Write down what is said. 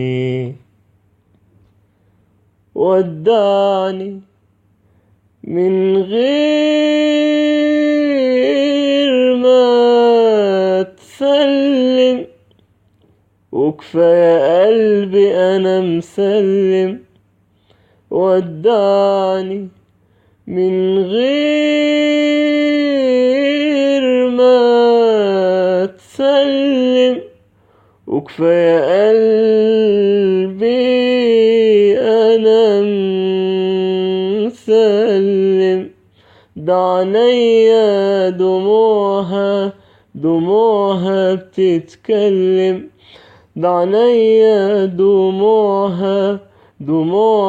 ودعني من غير ما تسلم وكفاية قلبي أنا مسلم ودعني من غير ما تسلم وكفاية قلبي أنا مسلم ده عينيا دموعها دموعها بتتكلم ده عينيا دموعها دموع